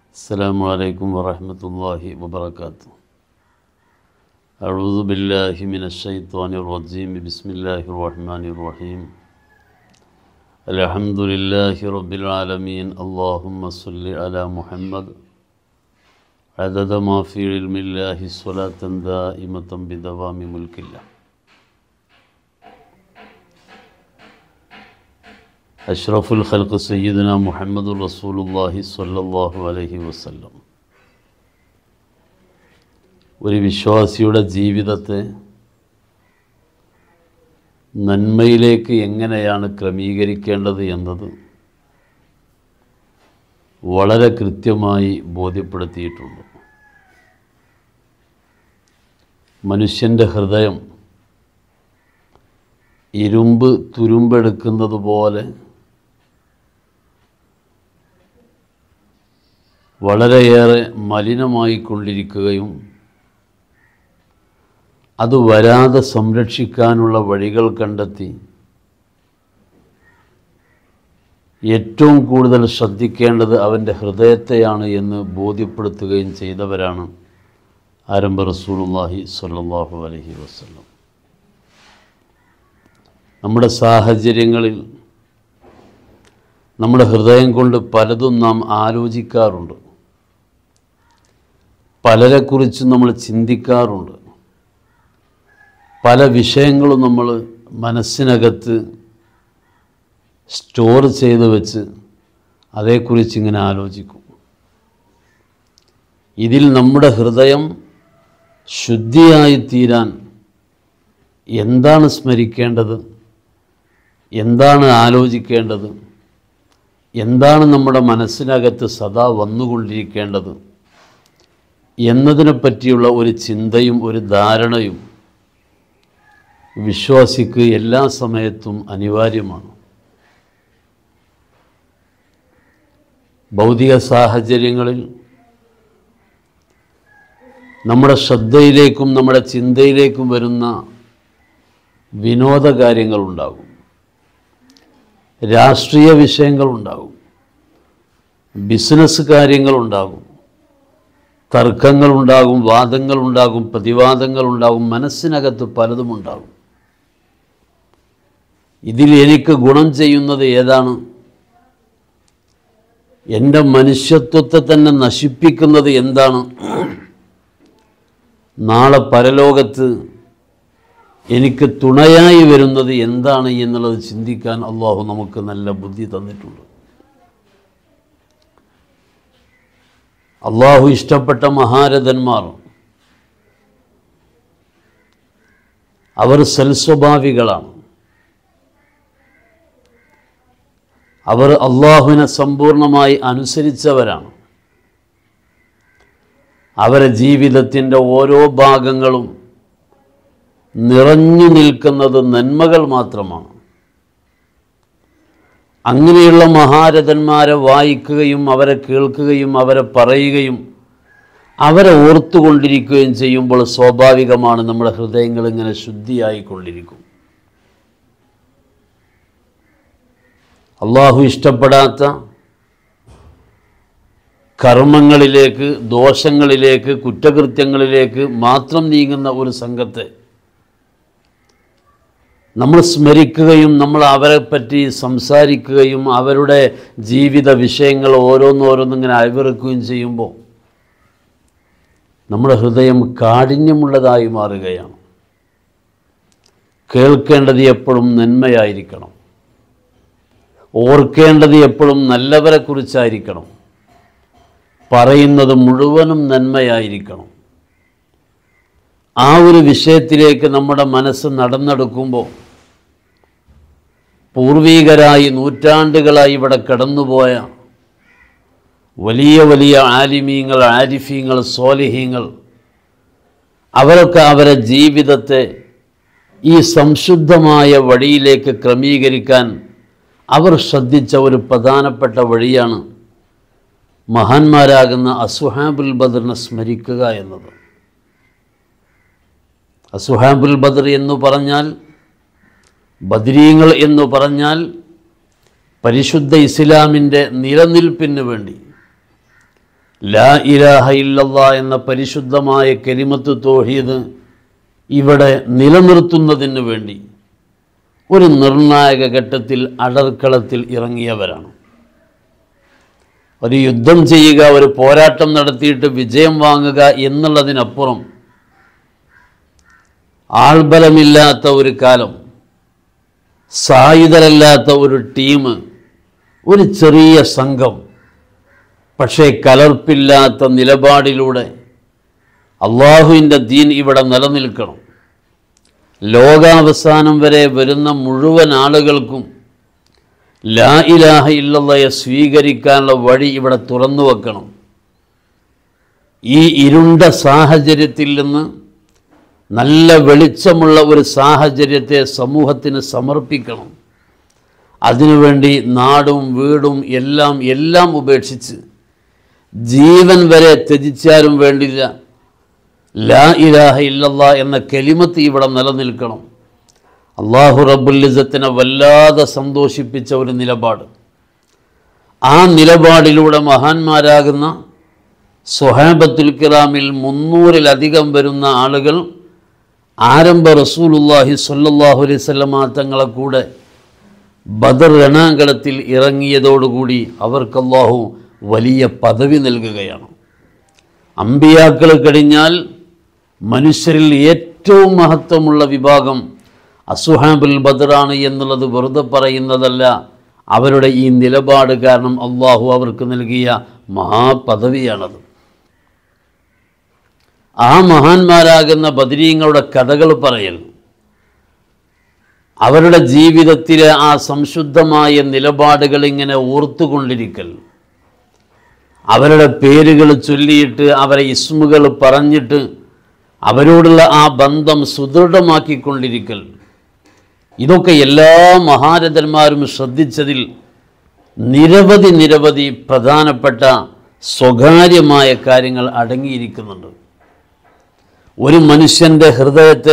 السلام عليكم ورحمة الله وبركاته أعوذ بالله من الشيطان الرجيم بسم الله الرحمن الرحيم الحمد لله رب العالمين اللهم صل على محمد عدد ما في علم الله صلاة دائمة بدوام ملك الله أشرف الخلق سيدنا محمد رسول الله صلى الله عليه وسلم ഒരു വിശ്വാസിയുടെ ജീവിതത്തെ നന്മയിലേക്ക് എങ്ങനെയാണ് ക്രമീകരിക്കേണ്ടത് എന്നത് വളരെ കൃത്യമായി ബോധ്യപ്പെടുത്തിയിട്ടുണ്ട് മനുഷ്യൻ്റെ ഹൃദയം ഇരുമ്പ് തുരുമ്പെടുക്കുന്നത് പോലെ വളരെയേറെ മലിനമായിക്കൊണ്ടിരിക്കുകയും അത് വരാതെ സംരക്ഷിക്കാനുള്ള വഴികൾ കണ്ടെത്തി ഏറ്റവും കൂടുതൽ ശ്രദ്ധിക്കേണ്ടത് അവൻ്റെ ഹൃദയത്തെയാണ് എന്ന് ബോധ്യപ്പെടുത്തുകയും ചെയ്തവരാണ് ആരംഭ റസൂലുള്ളാഹി സ്വല്ലല്ലാഹു അലൈഹി വസല്ലം നമ്മുടെ സാഹചര്യങ്ങളിൽ നമ്മുടെ ഹൃദയം കൊണ്ട് പലതും നാം ആലോചിക്കാറുണ്ട് പലരെക്കുറിച്ചും നമ്മൾ ചിന്തിക്കാറുണ്ട് പല വിഷയങ്ങളും നമ്മൾ മനസ്സിനകത്ത് സ്റ്റോർ ചെയ്ത് വെച്ച് അതേക്കുറിച്ച് ഇങ്ങനെ ആലോചിക്കും ഇതിൽ നമ്മുടെ ഹൃദയം ശുദ്ധിയായി തീരാൻ എന്താണ് സ്മരിക്കേണ്ടത് എന്താണ് ആലോചിക്കേണ്ടത് എന്താണ് നമ്മുടെ മനസ്സിനകത്ത് സദാ വന്നുകൊണ്ടിരിക്കേണ്ടത് എന്നതിനെ പറ്റിയുള്ള ഒരു ചിന്തയും ഒരു ധാരണയും വിശ്വാസിക്ക് എല്ലാ സമയത്തും അനിവാര്യമാണ് ഭൗതിക സാഹചര്യങ്ങളിൽ നമ്മുടെ ശ്രദ്ധയിലേക്കും നമ്മുടെ ചിന്തയിലേക്കും വരുന്ന വിനോദ കാര്യങ്ങളുണ്ടാകും രാഷ്ട്രീയ വിഷയങ്ങളുണ്ടാകും ബിസിനസ് കാര്യങ്ങളുണ്ടാകും തർക്കങ്ങളുണ്ടാകും വാദങ്ങളുണ്ടാകും പ്രതിവാദങ്ങളുണ്ടാകും മനസ്സിനകത്ത് പലതും ഉണ്ടാകും ഇതിൽ എനിക്ക് ഗുണം ചെയ്യുന്നത് ഏതാണ് എൻ്റെ മനുഷ്യത്വത്തെ തന്നെ നശിപ്പിക്കുന്നത് എന്താണ് നാളെ പരലോകത്ത് എനിക്ക് തുണയായി വരുന്നത് എന്താണ് എന്നുള്ളത് ചിന്തിക്കാൻ അള്ളാഹു നമുക്ക് നല്ല ബുദ്ധി തന്നിട്ടുണ്ട് അള്ളാഹു ഇഷ്ടപ്പെട്ട മഹാരഥന്മാർ അവർ സൽസ്വഭാവികളാണ് അവർ അള്ളാഹുവിനെ സമ്പൂർണമായി അനുസരിച്ചവരാണ് അവരെ ജീവിതത്തിൻ്റെ ഓരോ ഭാഗങ്ങളും നിറഞ്ഞു നിൽക്കുന്നത് നന്മകൾ മാത്രമാണ് അങ്ങനെയുള്ള മഹാരഥന്മാരെ വായിക്കുകയും അവരെ കേൾക്കുകയും അവരെ പറയുകയും അവരെ ഓർത്തുകൊണ്ടിരിക്കുകയും ചെയ്യുമ്പോൾ സ്വാഭാവികമാണ് നമ്മുടെ ഹൃദയങ്ങൾ ഇങ്ങനെ ശുദ്ധിയായിക്കൊണ്ടിരിക്കും അള്ളാഹു ഇഷ്ടപ്പെടാത്ത കർമ്മങ്ങളിലേക്ക് ദോഷങ്ങളിലേക്ക് കുറ്റകൃത്യങ്ങളിലേക്ക് മാത്രം നീങ്ങുന്ന ഒരു സംഘത്തെ നമ്മൾ സ്മരിക്കുകയും നമ്മൾ അവരെ പറ്റി സംസാരിക്കുകയും അവരുടെ ജീവിത വിഷയങ്ങൾ ഓരോന്നോരോന്നിങ്ങനെ അയവിറക്കുകയും ചെയ്യുമ്പോൾ നമ്മുടെ ഹൃദയം കാഠിന്യമുള്ളതായി മാറുകയാണ് കേൾക്കേണ്ടത് എപ്പോഴും നന്മയായിരിക്കണം ഓർക്കേണ്ടത് എപ്പോഴും നല്ലവരെ കുറിച്ചായിരിക്കണം പറയുന്നത് മുഴുവനും നന്മയായിരിക്കണം ആ ഒരു വിഷയത്തിലേക്ക് നമ്മുടെ മനസ്സ് നടന്നെടുക്കുമ്പോൾ പൂർവീകരായി നൂറ്റാണ്ടുകളായി ഇവിടെ കടന്നുപോയ വലിയ വലിയ ആലിമീങ്ങൾ ആരിഫീങ്ങൾ സോലിഹീങ്ങൾ അവരൊക്കെ അവരെ ജീവിതത്തെ ഈ സംശുദ്ധമായ വഴിയിലേക്ക് ക്രമീകരിക്കാൻ അവർ ശ്രദ്ധിച്ച ഒരു പ്രധാനപ്പെട്ട വഴിയാണ് മഹാന്മാരാകുന്ന അസുഹാബുൽ ബദറിനെ സ്മരിക്കുക എന്നത് അസുഹാബുൽ ബദർ എന്ന് പറഞ്ഞാൽ ബദരീങ്ങൾ എന്ന് പറഞ്ഞാൽ പരിശുദ്ധ ഇസ്ലാമിൻ്റെ നിലനിൽപ്പിന് വേണ്ടി ലാ ഇലാഹ ഇല്ലല്ലാ എന്ന പരിശുദ്ധമായ കെലിമത്ത് തോഹിയത് ഇവിടെ നിലനിർത്തുന്നതിന് വേണ്ടി ഒരു നിർണായക ഘട്ടത്തിൽ അടർക്കളത്തിൽ ഇറങ്ങിയവരാണ് ഒരു യുദ്ധം ചെയ്യുക ഒരു പോരാട്ടം നടത്തിയിട്ട് വിജയം വാങ്ങുക എന്നുള്ളതിനപ്പുറം ആൾബലമില്ലാത്ത ഒരു കാലം സായുധരല്ലാത്ത ഒരു ടീം ഒരു ചെറിയ സംഘം പക്ഷേ കലർപ്പില്ലാത്ത നിലപാടിലൂടെ അള്ളാഹുവിൻ്റെ ദീൻ ഇവിടെ നിലനിൽക്കണം ലോകാവസാനം വരെ വരുന്ന മുഴുവൻ ആളുകൾക്കും ലാ ഇലാഹ ഇല്ലല്ലയെ സ്വീകരിക്കാനുള്ള വഴി ഇവിടെ തുറന്നു വെക്കണം ഈ ഇരുണ്ട സാഹചര്യത്തിൽ നിന്ന് നല്ല വെളിച്ചമുള്ള ഒരു സാഹചര്യത്തെ സമൂഹത്തിന് സമർപ്പിക്കണം അതിനുവേണ്ടി നാടും വീടും എല്ലാം എല്ലാം ഉപേക്ഷിച്ച് ജീവൻ വരെ ത്യജിച്ചാലും വേണ്ടില്ല ലാ ഇലാഹ ഇല്ലല്ലാ എന്ന കെലിമത്ത് ഇവിടെ നിലനിൽക്കണം അള്ളാഹു റബ്ബുല്ലിസത്തിനെ വല്ലാതെ സന്തോഷിപ്പിച്ച ഒരു നിലപാട് ആ നിലപാടിലൂടെ മഹാന്മാരാകുന്ന സുഹാബത്തുൽ കിറാമിൽ മുന്നൂറിലധികം വരുന്ന ആളുകൾ ആരംഭ റസൂലുല്ലാഹി സ്വല്ലല്ലാഹു അലൈഹി സ്വല്ലമ തങ്ങളെ കൂടെ ബദർ രണാങ്കണത്തിൽ ഇറങ്ങിയതോടുകൂടി അവർക്ക് അള്ളാഹു വലിയ പദവി നൽകുകയാണ് അമ്പിയാക്കൾ കഴിഞ്ഞാൽ മനുഷ്യരിൽ ഏറ്റവും മഹത്വമുള്ള വിഭാഗം അസുഹാബുൽ ബദറാണ് എന്നുള്ളത് വെറുതെ പറയുന്നതല്ല അവരുടെ ഈ നിലപാട് കാരണം അള്ളാഹു അവർക്ക് നൽകിയ മഹാപദവിയാണത് ആ മഹാന്മാരാകുന്ന ബദരീങ്ങളുടെ കഥകൾ പറയൽ അവരുടെ ജീവിതത്തിലെ ആ സംശുദ്ധമായ നിലപാടുകൾ ഇങ്ങനെ ഓർത്തുകൊണ്ടിരിക്കൽ അവരുടെ പേരുകൾ ചൊല്ലിയിട്ട് അവരെ ഇസ്മുകൾ പറഞ്ഞിട്ട് അവരോടുള്ള ആ ബന്ധം സുദൃഢമാക്കിക്കൊണ്ടിരിക്കൽ ഇതൊക്കെ എല്ലാ മഹാരഥന്മാരും ശ്രദ്ധിച്ചതിൽ നിരവധി നിരവധി പ്രധാനപ്പെട്ട സ്വകാര്യമായ കാര്യങ്ങൾ അടങ്ങിയിരിക്കുന്നുണ്ട് ഒരു മനുഷ്യൻ്റെ ഹൃദയത്തെ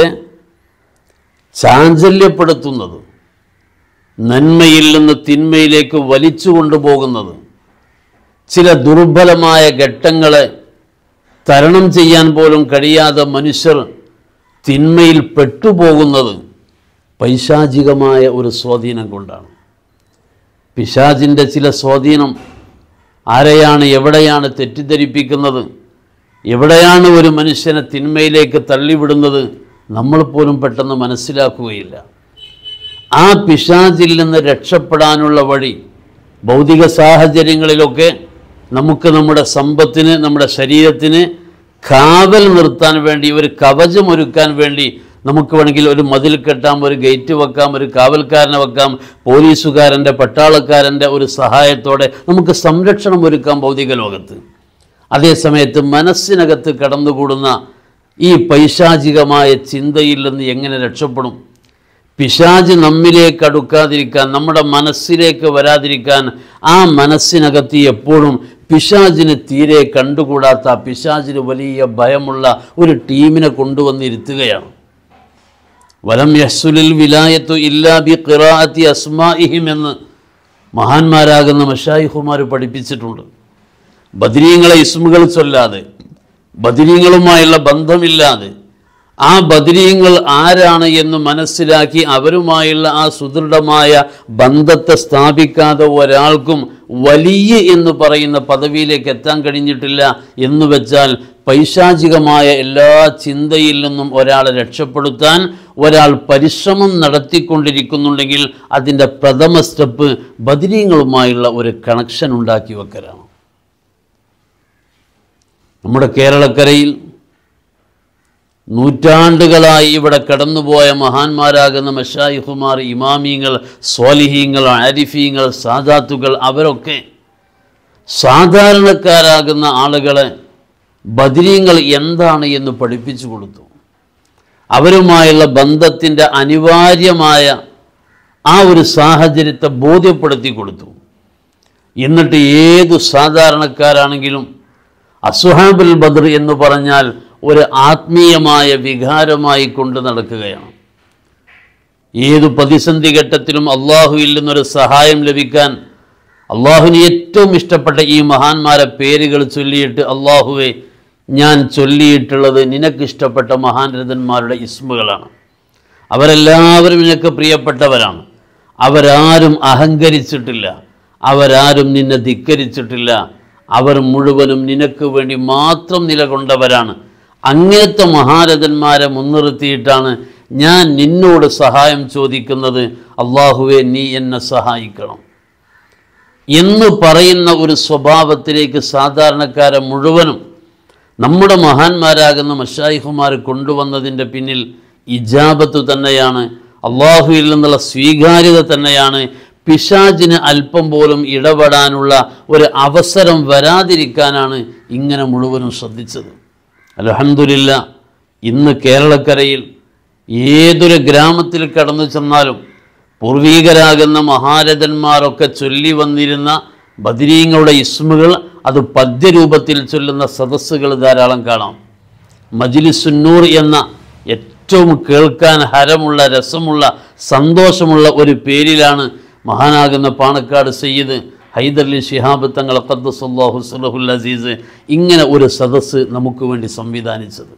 ചാഞ്ചല്യപ്പെടുത്തുന്നത് നന്മയിൽ നിന്ന് തിന്മയിലേക്ക് വലിച്ചു കൊണ്ടുപോകുന്നത് ചില ദുർബലമായ ഘട്ടങ്ങളെ തരണം ചെയ്യാൻ പോലും കഴിയാതെ മനുഷ്യർ തിന്മയിൽ പെട്ടുപോകുന്നത് പൈശാചികമായ ഒരു സ്വാധീനം കൊണ്ടാണ് പിശാചിൻ്റെ ചില സ്വാധീനം ആരെയാണ് എവിടെയാണ് തെറ്റിദ്ധരിപ്പിക്കുന്നത് എവിടെയാണ് ഒരു മനുഷ്യനെ തിന്മയിലേക്ക് തള്ളിവിടുന്നത് നമ്മൾ പോലും പെട്ടെന്ന് മനസ്സിലാക്കുകയില്ല ആ പിശാചിൽ നിന്ന് രക്ഷപ്പെടാനുള്ള വഴി ഭൗതിക സാഹചര്യങ്ങളിലൊക്കെ നമുക്ക് നമ്മുടെ സമ്പത്തിന് നമ്മുടെ ശരീരത്തിന് കാവൽ നിർത്താൻ വേണ്ടി ഒരു കവചം ഒരുക്കാൻ വേണ്ടി നമുക്ക് വേണമെങ്കിൽ ഒരു മതിൽ കെട്ടാം ഒരു ഗേറ്റ് വെക്കാം ഒരു കാവൽക്കാരനെ വെക്കാം പോലീസുകാരൻ്റെ പട്ടാളക്കാരൻ്റെ ഒരു സഹായത്തോടെ നമുക്ക് സംരക്ഷണം ഒരുക്കാം ഭൗതിക ലോകത്ത് അതേസമയത്ത് മനസ്സിനകത്ത് കടന്നുകൂടുന്ന ഈ പൈശാചികമായ ചിന്തയിൽ നിന്ന് എങ്ങനെ രക്ഷപ്പെടും പിശാജ് നമ്മിലേക്ക് അടുക്കാതിരിക്കാൻ നമ്മുടെ മനസ്സിലേക്ക് വരാതിരിക്കാൻ ആ മനസ്സിനകത്ത് എപ്പോഴും പിശാജിന് തീരെ കണ്ടുകൂടാത്ത പിശാജിന് വലിയ ഭയമുള്ള ഒരു ടീമിനെ കൊണ്ടുവന്നിരുത്തുകയാണ് വലം യസ്സുലിൽ വിലായത്തു ഇല്ലാ ബി ഖിറാഅത്തി അസ്മാഇഹിം എന്ന് മഹാന്മാരാകുന്ന മഷായിഹുമാർ പഠിപ്പിച്ചിട്ടുണ്ട് ബദരീങ്ങളെ ഇസ്മുകൾ ചൊല്ലാതെ ബദരീങ്ങളുമായുള്ള ബന്ധമില്ലാതെ ആ ബദരീങ്ങൾ ആരാണ് എന്ന് മനസ്സിലാക്കി അവരുമായുള്ള ആ സുദൃഢമായ ബന്ധത്തെ സ്ഥാപിക്കാതെ ഒരാൾക്കും വലിയ എന്ന് പറയുന്ന പദവിയിലേക്ക് എത്താൻ കഴിഞ്ഞിട്ടില്ല എന്ന് വെച്ചാൽ പൈശാചികമായ എല്ലാ ചിന്തയിൽ നിന്നും ഒരാളെ രക്ഷപ്പെടുത്താൻ ഒരാൾ പരിശ്രമം നടത്തിക്കൊണ്ടിരിക്കുന്നുണ്ടെങ്കിൽ അതിൻ്റെ പ്രഥമ സ്റ്റെപ്പ് ബദരീങ്ങളുമായുള്ള ഒരു കണക്ഷൻ ഉണ്ടാക്കി വെക്കലാണ് നമ്മുടെ കേരളക്കരയിൽ നൂറ്റാണ്ടുകളായി ഇവിടെ കടന്നുപോയ മഹാന്മാരാകുന്ന മഷായിഹുമാർ ഇമാമിങ്ങൾ സ്വാലിഹീങ്ങൾ ആരിഫീങ്ങൾ സാദാത്തുകൾ അവരൊക്കെ സാധാരണക്കാരാകുന്ന ആളുകളെ ബദരീങ്ങൾ എന്താണ് എന്ന് പഠിപ്പിച്ചു കൊടുത്തു അവരുമായുള്ള ബന്ധത്തിൻ്റെ അനിവാര്യമായ ആ ഒരു സാഹചര്യത്തെ ബോധ്യപ്പെടുത്തി കൊടുത്തു എന്നിട്ട് ഏതു സാധാരണക്കാരാണെങ്കിലും അസുഹാബുൽ ബദർ എന്ന് പറഞ്ഞാൽ ഒരു ആത്മീയമായ വികാരമായി കൊണ്ട് നടക്കുകയാണ് ഏതു പ്രതിസന്ധി ഘട്ടത്തിലും അള്ളാഹുവിൽ നിന്നൊരു സഹായം ലഭിക്കാൻ അള്ളാഹുവിന് ഏറ്റവും ഇഷ്ടപ്പെട്ട ഈ മഹാന്മാരെ പേരുകൾ ചൊല്ലിയിട്ട് അള്ളാഹുവെ ഞാൻ ചൊല്ലിയിട്ടുള്ളത് നിനക്കിഷ്ടപ്പെട്ട മഹാൻരഥന്മാരുടെ ഇസ്മുകളാണ് അവരെല്ലാവരും നിനക്ക് പ്രിയപ്പെട്ടവരാണ് അവരാരും അഹങ്കരിച്ചിട്ടില്ല അവരാരും നിന്നെ ധിക്കരിച്ചിട്ടില്ല അവർ മുഴുവനും നിനക്ക് വേണ്ടി മാത്രം നിലകൊണ്ടവരാണ് അങ്ങനത്തെ മഹാരഥന്മാരെ മുൻനിർത്തിയിട്ടാണ് ഞാൻ നിന്നോട് സഹായം ചോദിക്കുന്നത് അള്ളാഹുവെ നീ എന്നെ സഹായിക്കണം എന്ന് പറയുന്ന ഒരു സ്വഭാവത്തിലേക്ക് സാധാരണക്കാരെ മുഴുവനും നമ്മുടെ മഹാന്മാരാകുന്ന മഷായിഹുമാർ കൊണ്ടുവന്നതിൻ്റെ പിന്നിൽ ഇജാബത്ത് തന്നെയാണ് അള്ളാഹുവിൽ നിന്നുള്ള സ്വീകാര്യത തന്നെയാണ് പിശാജിന് അല്പം പോലും ഇടപെടാനുള്ള ഒരു അവസരം വരാതിരിക്കാനാണ് ഇങ്ങനെ മുഴുവനും ശ്രദ്ധിച്ചത് അലഹമില്ല ഇന്ന് കേരളക്കരയിൽ ഏതൊരു ഗ്രാമത്തിൽ കടന്നു ചെന്നാലും പൂർവീകരാകുന്ന മഹാരഥന്മാരൊക്കെ ചൊല്ലി വന്നിരുന്ന ബദരീങ്ങളുടെ ഇസ്മുകൾ അത് പദ്യരൂപത്തിൽ ചൊല്ലുന്ന സദസ്സുകൾ ധാരാളം കാണാം മജിലിസുന്നൂർ എന്ന ഏറ്റവും കേൾക്കാൻ ഹരമുള്ള രസമുള്ള സന്തോഷമുള്ള ഒരു പേരിലാണ് മഹാനാകുന്ന പാണക്കാട് സയ്യിദ് ഹൈദർലി ശിഹാബ് തങ്ങൾ ഖദ്ദസുല്ലാഹു സുലഹുൽ അസീസ് ഇങ്ങനെ ഒരു സദസ്സ് നമുക്ക് വേണ്ടി സംവിധാനിച്ചത്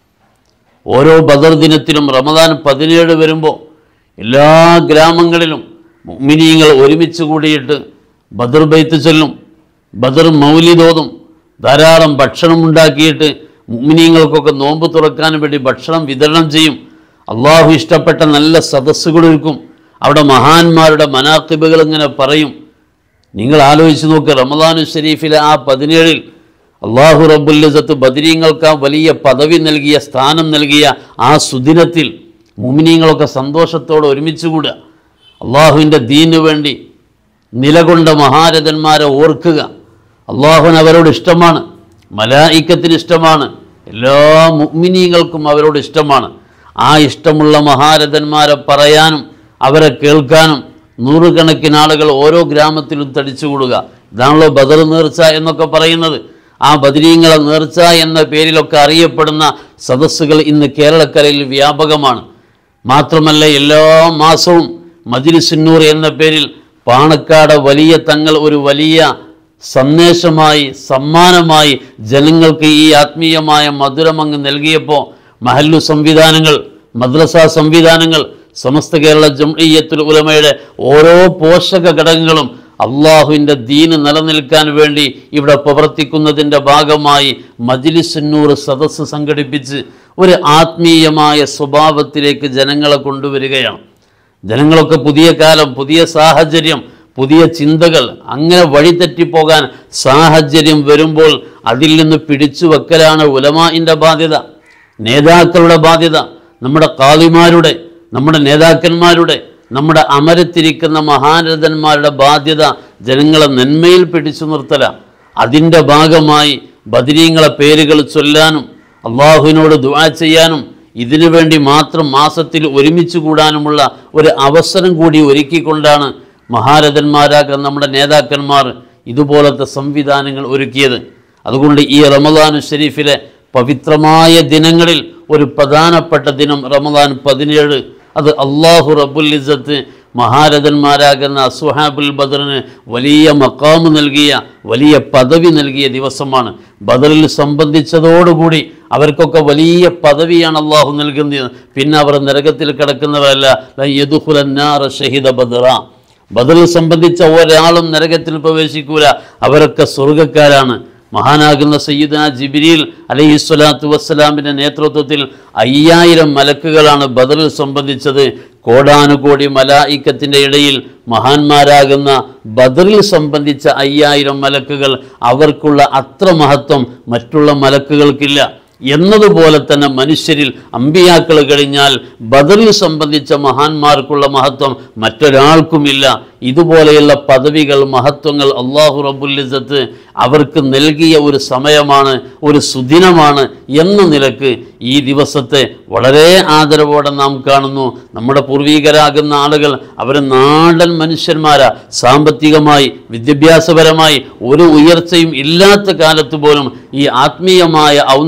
ഓരോ ബദർ ദിനത്തിലും റമദാൻ പതിനേഴ് വരുമ്പോൾ എല്ലാ ഗ്രാമങ്ങളിലും മുഅ്മിനീങ്ങൾ ഒരുമിച്ച് കൂടിയിട്ട് ബദർ ബൈത്ത് ചൊല്ലും ബദർ മൗലിദോതും ധാരാളം ഭക്ഷണം ഉണ്ടാക്കിയിട്ട് മുഅ്മിനീങ്ങൾക്കൊക്കെ നോമ്പ് തുറക്കാൻ വേണ്ടി ഭക്ഷണം വിതരണം ചെയ്യും അള്ളാഹു ഇഷ്ടപ്പെട്ട നല്ല സദസ്സുകളൊരുക്കും അവിടെ മഹാന്മാരുടെ മനാക്കിബുകൾ ഇങ്ങനെ പറയും നിങ്ങൾ ആലോചിച്ച് നോക്ക് റമദാനു ഷരീഫിലെ ആ പതിനേഴിൽ അള്ളാഹു റബ്ബുല്ലിസത്ത് ബദരീങ്ങൾക്ക് ആ വലിയ പദവി നൽകിയ സ്ഥാനം നൽകിയ ആ സുദിനത്തിൽ മുമിനീങ്ങളൊക്കെ സന്തോഷത്തോടെ ഒരുമിച്ച് കൂടുക അള്ളാഹുവിൻ്റെ ദീനു വേണ്ടി നിലകൊണ്ട മഹാരഥന്മാരെ ഓർക്കുക അള്ളാഹുവിന് അവരോട് ഇഷ്ടമാണ് മലായിക്കത്തിന് ഇഷ്ടമാണ് എല്ലാ മുഗ്മിനീങ്ങൾക്കും അവരോട് ഇഷ്ടമാണ് ആ ഇഷ്ടമുള്ള മഹാരഥന്മാരെ പറയാനും അവരെ കേൾക്കാനും നൂറുകണക്കിന് ആളുകൾ ഓരോ ഗ്രാമത്തിലും തടിച്ചുകൂടുക ഇതാണല്ലോ ബദർ നേർച്ച എന്നൊക്കെ പറയുന്നത് ആ ബദരീങ്ങളെ നേർച്ച എന്ന പേരിലൊക്കെ അറിയപ്പെടുന്ന സദസ്സുകൾ ഇന്ന് കേരളക്കരയിൽ വ്യാപകമാണ് മാത്രമല്ല എല്ലാ മാസവും മജിലിസുന്നൂർ എന്ന പേരിൽ പാണക്കാട് വലിയ തങ്ങൾ ഒരു വലിയ സന്ദേശമായി സമ്മാനമായി ജനങ്ങൾക്ക് ഈ ആത്മീയമായ മധുരമങ്ങ് നൽകിയപ്പോൾ മഹല്ലു സംവിധാനങ്ങൾ മദ്രസ സംവിധാനങ്ങൾ സമസ്ത കേരള ജംഇയ്യത്തുൽ ഉലമയുടെ ഓരോ പോഷക ഘടകങ്ങളും അള്ളാഹുവിൻ്റെ ദീന് നിലനിൽക്കാൻ വേണ്ടി ഇവിടെ പ്രവർത്തിക്കുന്നതിൻ്റെ ഭാഗമായി മജിലിസുന്നൂർ സദസ്സ് സംഘടിപ്പിച്ച് ഒരു ആത്മീയമായ സ്വഭാവത്തിലേക്ക് ജനങ്ങളെ കൊണ്ടുവരികയാണ് ജനങ്ങളൊക്കെ പുതിയ കാലം പുതിയ സാഹചര്യം പുതിയ ചിന്തകൾ അങ്ങനെ വഴിതെറ്റിപ്പോകാൻ സാഹചര്യം വരുമ്പോൾ അതിൽ നിന്ന് പിടിച്ചു വെക്കലാണ് ഉലമാഇൻ്റെ ബാധ്യത നേതാക്കളുടെ ബാധ്യത നമ്മുടെ കാളിമാരുടെ നമ്മുടെ നേതാക്കന്മാരുടെ നമ്മുടെ അമരത്തിരിക്കുന്ന മഹാരഥന്മാരുടെ ബാധ്യത ജനങ്ങളെ നന്മയിൽ പിടിച്ചു നിർത്തല അതിൻ്റെ ഭാഗമായി ബദരീങ്ങളെ പേരുകൾ ചൊല്ലാനും അള്ളാഹുവിനോട് ദുആ ചെയ്യാനും ഇതിനു വേണ്ടി മാത്രം മാസത്തിൽ ഒരുമിച്ച് കൂടാനുമുള്ള ഒരു അവസരം കൂടി ഒരുക്കിക്കൊണ്ടാണ് മഹാരഥന്മാരാകുന്ന നമ്മുടെ നേതാക്കന്മാർ ഇതുപോലത്തെ സംവിധാനങ്ങൾ ഒരുക്കിയത് അതുകൊണ്ട് ഈ റമദാനു ഷരീഫിലെ പവിത്രമായ ദിനങ്ങളിൽ ഒരു പ്രധാനപ്പെട്ട ദിനം റമദാൻ പതിനേഴ് അത് അള്ളാഹു റബ്ബുൽ ഇസ്സത്ത് മഹാരഥന്മാരാകുന്ന അസുഹാബുൽ ബദറിന് വലിയ മക്കാമ് നൽകിയ വലിയ പദവി നൽകിയ ദിവസമാണ് ബദറിൽ സംബന്ധിച്ചതോടുകൂടി അവർക്കൊക്കെ വലിയ പദവിയാണ് അള്ളാഹു നൽകുന്നത് പിന്നെ അവർ നരകത്തിൽ കിടക്കുന്നവരല്ല യദുഹുലന്നാറ ഷഹിദ ബദറ ബദറിൽ സംബന്ധിച്ച ഒരാളും നരകത്തിൽ പ്രവേശിക്കൂല അവരൊക്കെ സ്വർഗക്കാരാണ് മഹാനാകുന്ന സയ്യിദന ജിബിരിൽ അലൈഹി സ്വലാത്തു വസ്സലാമിൻ്റെ നേതൃത്വത്തിൽ അയ്യായിരം മലക്കുകളാണ് ബദറിൽ സംബന്ധിച്ചത് കോടാനുകോടി മലായിക്കത്തിൻ്റെ ഇടയിൽ മഹാന്മാരാകുന്ന ബദറിൽ സംബന്ധിച്ച അയ്യായിരം മലക്കുകൾ അവർക്കുള്ള അത്ര മഹത്വം മറ്റുള്ള മലക്കുകൾക്കില്ല എന്നതുപോലെ തന്നെ മനുഷ്യരിൽ അമ്പിയാക്കൾ കഴിഞ്ഞാൽ ബദറിൽ സംബന്ധിച്ച മഹാന്മാർക്കുള്ള മഹത്വം മറ്റൊരാൾക്കുമില്ല ഇതുപോലെയുള്ള പദവികൾ മഹത്വങ്ങൾ അള്ളാഹു റബുല്ലിസത്ത് അവർക്ക് നൽകിയ ഒരു സമയമാണ് ഒരു സുദിനമാണ് എന്ന നിലക്ക് ഈ ദിവസത്തെ വളരെ ആദരവോടെ നാം കാണുന്നു നമ്മുടെ പൂർവീകരാകുന്ന ആളുകൾ അവർ നാടൻ മനുഷ്യന്മാരാ സാമ്പത്തികമായി വിദ്യാഭ്യാസപരമായി ഒരു ഉയർച്ചയും ഇല്ലാത്ത കാലത്ത് പോലും ഈ ആത്മീയമായ ഔന്നിത്യത്തിൽ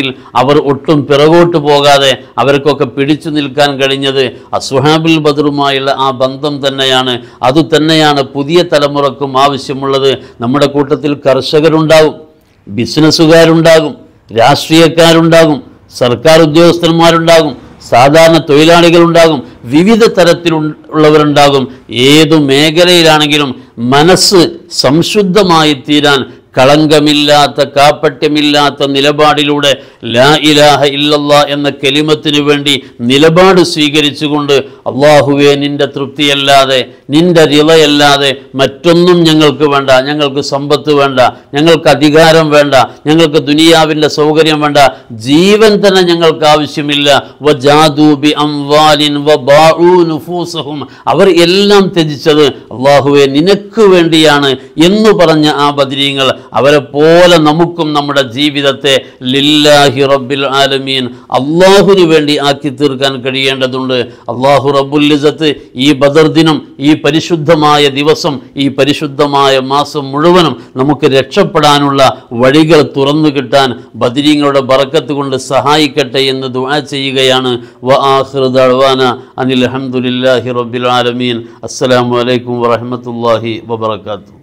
കാര്യത്തിൽ അവർ ഒട്ടും പിറകോട്ട് പോകാതെ അവർക്കൊക്കെ പിടിച്ചു നിൽക്കാൻ കഴിഞ്ഞത് അസുഹാബുൽ ബദറുമായുള്ള ആ ബന്ധം തന്നെയാണ് അതുതന്നെയാണ് പുതിയ തലമുറക്കും ആവശ്യമുള്ളത് നമ്മുടെ കൂട്ടത്തിൽ കർഷകരുണ്ടാകും ബിസിനസ്സുകാരുണ്ടാകും രാഷ്ട്രീയക്കാരുണ്ടാകും സർക്കാർ ഉദ്യോഗസ്ഥന്മാരുണ്ടാകും സാധാരണ തൊഴിലാളികളുണ്ടാകും വിവിധ തരത്തിലുള്ളവരുണ്ടാകും ഏതു മേഖലയിലാണെങ്കിലും മനസ്സ് സംശുദ്ധമായി തീരാൻ കളങ്കമില്ലാത്ത കാപ്പട്യമില്ലാത്ത നിലപാടിലൂടെ ലാ ഇലാഹ ഇല്ലല്ലാ എന്ന കെലിമത്തിനു വേണ്ടി നിലപാട് സ്വീകരിച്ചുകൊണ്ട് അള്ളാഹുവെ നിന്റെ തൃപ്തിയല്ലാതെ നിന്റെ റിളയല്ലാതെ മറ്റൊന്നും ഞങ്ങൾക്ക് വേണ്ട ഞങ്ങൾക്ക് സമ്പത്ത് വേണ്ട ഞങ്ങൾക്ക് അധികാരം വേണ്ട ഞങ്ങൾക്ക് ദുനിയാവിൻ്റെ സൗകര്യം വേണ്ട ജീവൻ തന്നെ ഞങ്ങൾക്ക് ആവശ്യമില്ല വജാദൂബി അംവാലിൻ വബാഉ നുഫൂസഹും അവർ എല്ലാം ത്യജിച്ചത് അള്ളാഹുവെ നിനക്ക് വേണ്ടിയാണ് എന്ന് പറഞ്ഞ ആ ബദരീങ്ങൾ അവരെ പോലെ നമുക്കും നമ്മുടെ ജീവിതത്തെ ലില്ലാഹി റബ്ബിൽ ആലമീൻ അള്ളാഹുവിന് വേണ്ടി ആക്കി തീർക്കാൻ കഴിയേണ്ടതുണ്ട് അള്ളാഹു റബ്ബുല്ലിസത്ത് ഈ ബദർ ദിനം ഈ പരിശുദ്ധമായ ദിവസം ഈ പരിശുദ്ധമായ മാസം മുഴുവനും നമുക്ക് രക്ഷപ്പെടാനുള്ള വഴികൾ തുറന്നു കിട്ടാൻ ബദരീങ്ങളുടെ ബറക്കത്ത് കൊണ്ട് സഹായിക്കട്ടെ എന്ന് ദുആ ചെയ്യുകയാണ് വ ആഖിറു ദഅ്വാന അനിൽ ഹംദുലില്ലാഹി റബ്ബിൽ ആലമീൻ അസ്സലാമു അലൈക്കും വറഹ്മത്തുള്ളാഹി വബറകാതുഹു